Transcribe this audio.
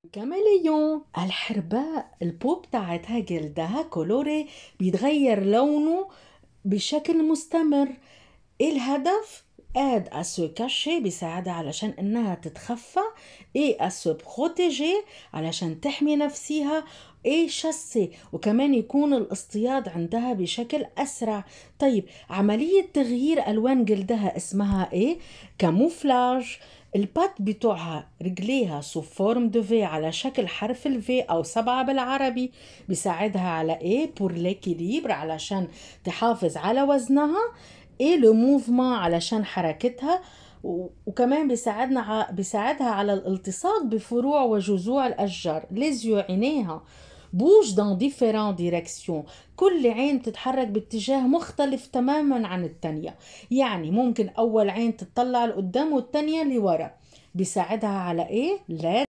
كاميليون الحرباء البو بتاعتها جلدها كولوري بيتغير لونه بشكل مستمر ايه الهدف اد اسو كاشي بيساعدها علشان انها تتخفى ايه اسو بروتيجي علشان تحمي نفسيها ايه شسي وكمان يكون الاصطياد عندها بشكل اسرع طيب عملية تغيير الوان جلدها اسمها ايه كاموفلاج البات بتوعها رجليها سو فورم دو في على شكل حرف الفي او سبعة بالعربي بيساعدها على ايه بور ليكيليبر علشان تحافظ على وزنها ايه لو موفمون علشان حركتها وكمان بيساعدنا بيساعدها على الالتصاق بفروع وجذوع الاشجار ليزيو عينيها بوج دان ديفيرون ديريكسيون كل عين تتحرك باتجاه مختلف تماما عن التانية يعني ممكن أول عين تطلع لقدام والتانية لورا بيساعدها على إيه؟ لا